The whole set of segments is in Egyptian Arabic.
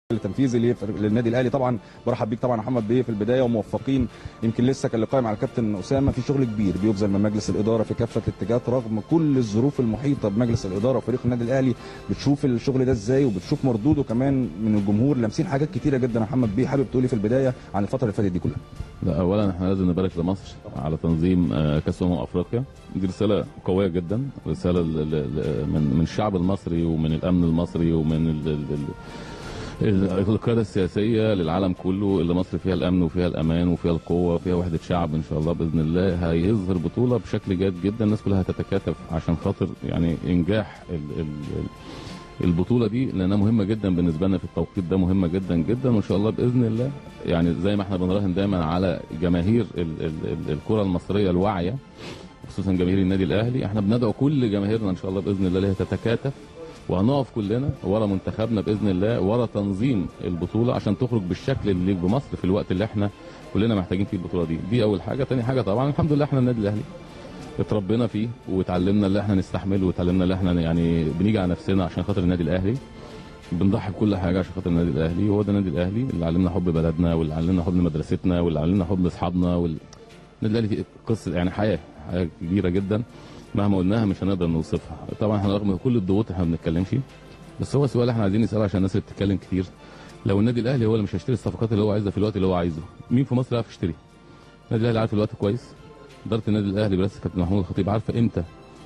التنفيذي لفريق- للنادي الاهلي طبعا برحب بيك طبعا يا محمد بيه في البدايه وموفقين يمكن لسه كان لقاء مع الكابتن اسامه في شغل كبير بيبذل من مجلس الاداره في كافه الاتجاهات رغم كل الظروف المحيطه بمجلس الاداره وفريق النادي الاهلي بتشوف الشغل ده ازاي وبتشوف مردوده كمان من الجمهور لامسين حاجات كتيره جدا يا محمد بيه حابب تقولي في البدايه عن الفتره اللي فاتت دي كلها لا اولا احنا لازم نبارك لمصر على تنظيم آه، كاس امم افريقيا دي رساله قويه جدا رساله ل- ل- ل- من من الشعب المصري ومن الامن المصري ومن ال- ال- ال- ال- القياده السياسيه للعالم كله اللي مصر فيها الامن وفيها الامان وفيها القوه وفيها وحده شعب ان شاء الله باذن الله هيظهر بطوله بشكل جيد جدا الناس كلها هتتكاتف عشان خاطر يعني انجاح ال ال ال البطوله دي لانها مهمه جدا بالنسبه لنا في التوقيت ده مهمه جدا جدا وان شاء الله باذن الله يعني زي ما احنا بنراهن دايما على جماهير ال ال ال الكره المصريه الواعيه خصوصا جماهير النادي الاهلي احنا بندعو كل جماهيرنا ان شاء الله باذن الله اللي هي تتكاتف وهنقف كلنا ورا منتخبنا باذن الله ورا تنظيم البطوله عشان تخرج بالشكل اللي يليق بمصر في الوقت اللي احنا كلنا محتاجين فيه البطوله دي دي اول حاجه تاني حاجه طبعا الحمد لله احنا النادي الاهلي اتربينا فيه وتعلمنا اللي احنا نستحمله وتعلمنا اللي احنا يعني بنيجي على نفسنا عشان خاطر النادي الاهلي بنضحي بكل حاجه عشان خاطر النادي الاهلي وهو ده النادي الاهلي اللي علمنا حب بلدنا واللي علمنا حب مدرستنا واللي علمنا حب اصحابنا وال... النادي الاهلي فيه قصه يعني حياه حياه كبيره جدا مهما قلناها مش هنقدر نوصفها طبعا احنا رغم كل الضغوط احنا ما بنتكلمش بس هو سؤال احنا عايزين نساله عشان الناس اللي بتتكلم كتير لو النادي الاهلي هو اللي مش هيشتري الصفقات اللي هو عايزها في الوقت اللي هو عايزه مين في مصر يعرف يشتري النادي الاهلي عارف الوقت كويس اداره النادي الاهلي برئاسه كابتن محمود الخطيب عارفه امتى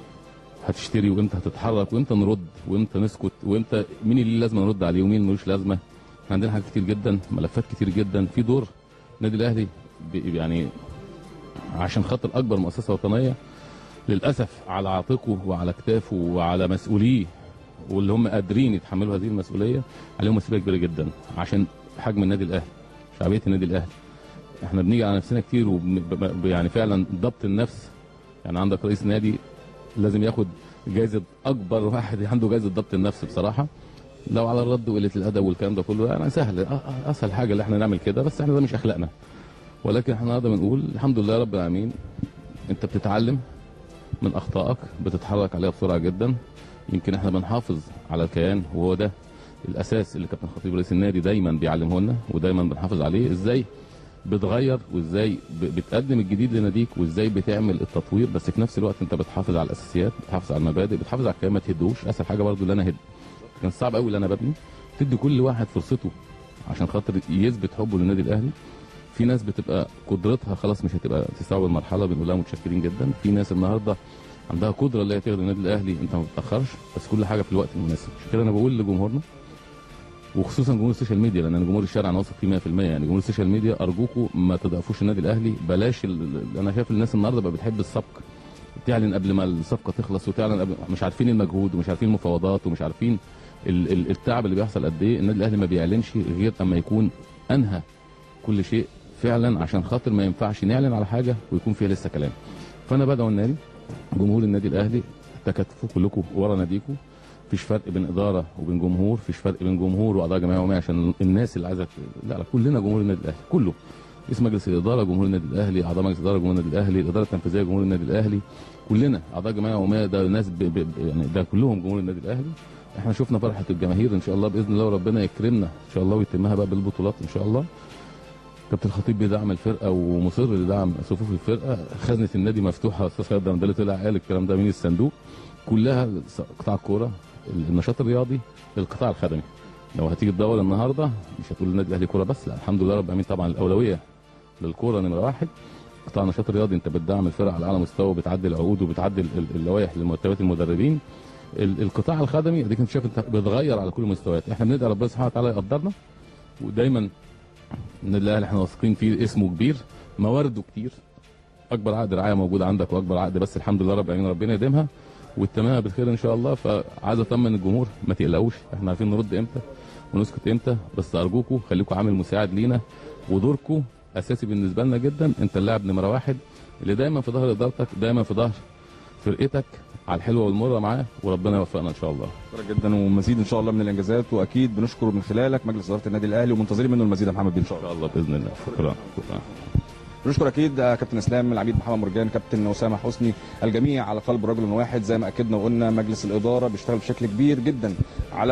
هتشتري وامتى هتتحرك وامتى نرد وامتى نسكت وامتى مين اللي لازم نرد عليه ومين ملوش لازمه احنا عندنا حاجات كتير جدا ملفات كتير جدا في دور النادي الاهلي بي- يعني عشان خاطر اكبر مؤسسه وطنيه للاسف على عاتقه وعلى كتافه وعلى مسؤوليه واللي هم قادرين يتحملوا هذه المسؤوليه عليهم مسؤوليه كبيره جدا عشان حجم النادي الاهلي شعبيه النادي الاهلي احنا بنيجي على نفسنا كتير وبن- ب- ب- يعني فعلا ضبط النفس يعني عندك رئيس نادي لازم ياخد جائزه اكبر واحد عنده جائزه ضبط النفس بصراحه لو على الرد وقله الادب والكلام ده كله يعني سهل أ- أ- اسهل حاجه اللي احنا نعمل كده بس احنا ده مش اخلاقنا ولكن احنا النهارده بنقول الحمد لله رب العالمين انت بتتعلم من اخطائك بتتحرك عليها بسرعه جدا يمكن احنا بنحافظ على الكيان وهو ده الاساس اللي كابتن خطيب رئيس النادي دايما بيعلمه لنا ودايما بنحافظ عليه ازاي بتغير وازاي ب- بتقدم الجديد لناديك وازاي بتعمل التطوير بس في نفس الوقت انت بتحافظ على الاساسيات بتحافظ على المبادئ بتحافظ على الكلام ما تهدوش اسهل حاجه برضو اللي انا هد كان صعب قوي اللي انا ببني تدي كل واحد فرصته عشان خاطر يثبت حبه للنادي الاهلي في ناس بتبقى قدرتها خلاص مش هتبقى تستوعب المرحله بنقول لها متشكرين جدا في ناس النهارده عندها قدره اللي هي تاخد النادي الاهلي انت ما بتتاخرش بس كل حاجه في الوقت المناسب عشان كده انا بقول لجمهورنا وخصوصا جمهور السوشيال ميديا لان انا جمهور الشارع انا واثق فيه 100% يعني جمهور السوشيال ميديا ارجوكم ما تضعفوش النادي الاهلي بلاش ال... ال- انا شايف الناس النهارده بقى بتحب السبق تعلن قبل ما الصفقه تخلص وتعلن قبل مش عارفين المجهود ومش عارفين المفاوضات ومش عارفين ال... ال... التعب اللي بيحصل قد ايه النادي الاهلي ما بيعلنش غير اما يكون انهى كل شيء فعلا عشان خاطر ما ينفعش نعلن على حاجه ويكون فيها لسه كلام فانا بدعو النادي جمهور النادي الاهلي تكاتفوا كلكم ورا ناديكم مفيش فرق بين اداره وبين جمهور مفيش فرق بين جمهور واعضاء جمعيه عموميه عشان الناس اللي عايزه لا لا كلنا جمهور النادي الاهلي كله اسم مجلس الاداره جمهور النادي الاهلي اعضاء مجلس الاداره جمهور النادي الاهلي الاداره التنفيذيه جمهور النادي الاهلي كلنا اعضاء جمعيه عموميه ده ناس ب... ب... ب- يعني ده كلهم جمهور النادي الاهلي احنا شفنا فرحه الجماهير ان شاء الله باذن الله وربنا يكرمنا ان شاء الله ويتمها بقى بالبطولات ان شاء الله كابتن الخطيب بيدعم الفرقه ومصر لدعم صفوف الفرقه خزنه النادي مفتوحه استاذ خالد ده اللي طلع قال الكلام ده من الصندوق كلها قطاع الكوره النشاط الرياضي للقطاع الخدمي لو هتيجي تدور النهارده مش هتقول النادي الاهلي كوره بس لا الحمد لله رب العالمين طبعا الاولويه للكوره نمره واحد قطاع النشاط الرياضي انت بتدعم الفرق على اعلى مستوى وبتعدل العقود وبتعدل ال- اللوائح لمرتبات المدربين ال- القطاع الخدمي اديك انت شايف انت بتغير على كل المستويات احنا بندعي ربنا سبحانه وتعالى يقدرنا ودايما النادي الاهلي احنا واثقين فيه اسمه كبير موارده كتير اكبر عقد رعايه موجود عندك واكبر عقد بس الحمد لله رب العالمين ربنا يديمها وتتممها بالخير ان شاء الله فعايز اطمن الجمهور ما تقلقوش احنا عارفين نرد امتى ونسكت امتى بس ارجوكم خليكم عامل مساعد لينا ودوركم اساسي بالنسبه لنا جدا انت اللاعب نمره واحد اللي دايما في ظهر ادارتك دايما في ظهر فرقتك على الحلوه والمره معاه وربنا يوفقنا ان شاء الله شكرا جدا ومزيد ان شاء الله من الانجازات واكيد بنشكر من خلالك مجلس اداره النادي الاهلي ومنتظرين منه المزيد يا محمد بيه ان شاء ان الله شاء الله باذن الله شكرا شكرا بنشكر اكيد آه، كابتن اسلام العميد محمد مرجان كابتن اسامه حسني الجميع على قلب رجل واحد زي ما اكدنا وقلنا مجلس الاداره بيشتغل بشكل كبير جدا على